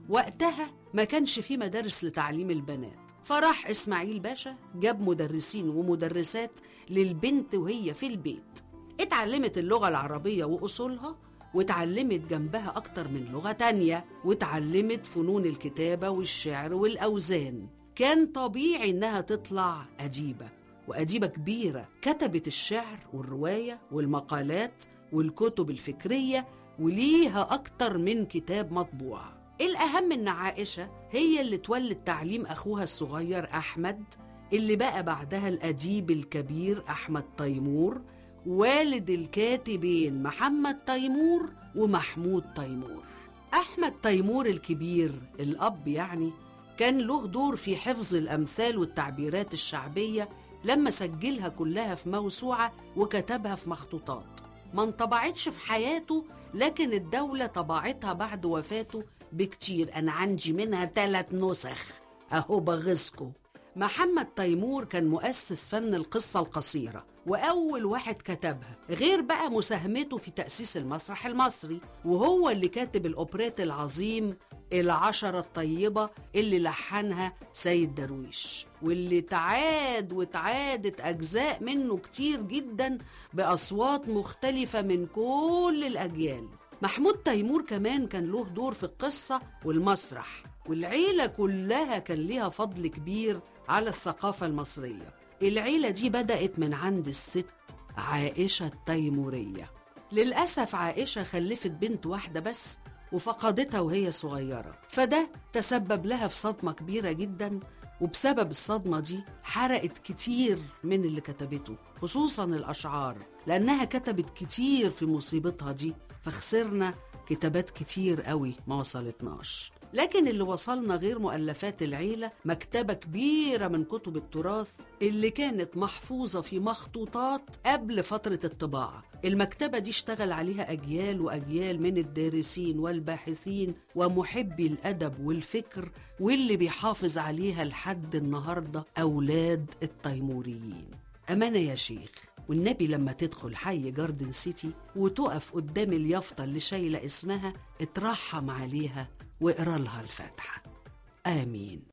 وقتها ما كانش في مدارس لتعليم البنات فراح إسماعيل باشا جاب مدرسين ومدرسات للبنت وهي في البيت اتعلمت اللغة العربية وأصولها واتعلمت جنبها أكتر من لغة تانية واتعلمت فنون الكتابة والشعر والأوزان كان طبيعي إنها تطلع أديبة وأديبة كبيرة كتبت الشعر والرواية والمقالات والكتب الفكرية وليها أكتر من كتاب مطبوع الأهم إن عائشة هي اللي تولد تعليم أخوها الصغير أحمد اللي بقى بعدها الأديب الكبير أحمد تيمور والد الكاتبين محمد تيمور ومحمود تيمور أحمد تيمور الكبير الأب يعني كان له دور في حفظ الأمثال والتعبيرات الشعبية لما سجلها كلها في موسوعة وكتبها في مخطوطات ما انطبعتش في حياته لكن الدولة طبعتها بعد وفاته بكتير أنا عندي منها ثلاث نسخ أهو بغزكو محمد تيمور كان مؤسس فن القصة القصيرة وأول واحد كتبها غير بقى مساهمته في تأسيس المسرح المصري وهو اللي كاتب الأوبريت العظيم العشرة الطيبة اللي لحنها سيد درويش واللي تعاد وتعادت أجزاء منه كتير جدا بأصوات مختلفة من كل الأجيال محمود تيمور كمان كان له دور في القصة والمسرح والعيلة كلها كان ليها فضل كبير على الثقافة المصرية العيلة دي بدأت من عند الست عائشة التيمورية للأسف عائشة خلفت بنت واحدة بس وفقدتها وهي صغيرة فده تسبب لها في صدمة كبيرة جدا وبسبب الصدمة دي حرقت كتير من اللي كتبته خصوصا الأشعار لأنها كتبت كتير في مصيبتها دي فخسرنا كتابات كتير قوي ما وصلتناش لكن اللي وصلنا غير مؤلفات العيلة مكتبة كبيرة من كتب التراث اللي كانت محفوظة في مخطوطات قبل فترة الطباعة المكتبة دي اشتغل عليها أجيال وأجيال من الدارسين والباحثين ومحبي الأدب والفكر واللي بيحافظ عليها لحد النهاردة أولاد التيموريين أمانة يا شيخ والنبي لما تدخل حي جاردن سيتي وتقف قدام اليافطة اللي شايلة اسمها اترحم عليها واقرا لها الفاتحة آمين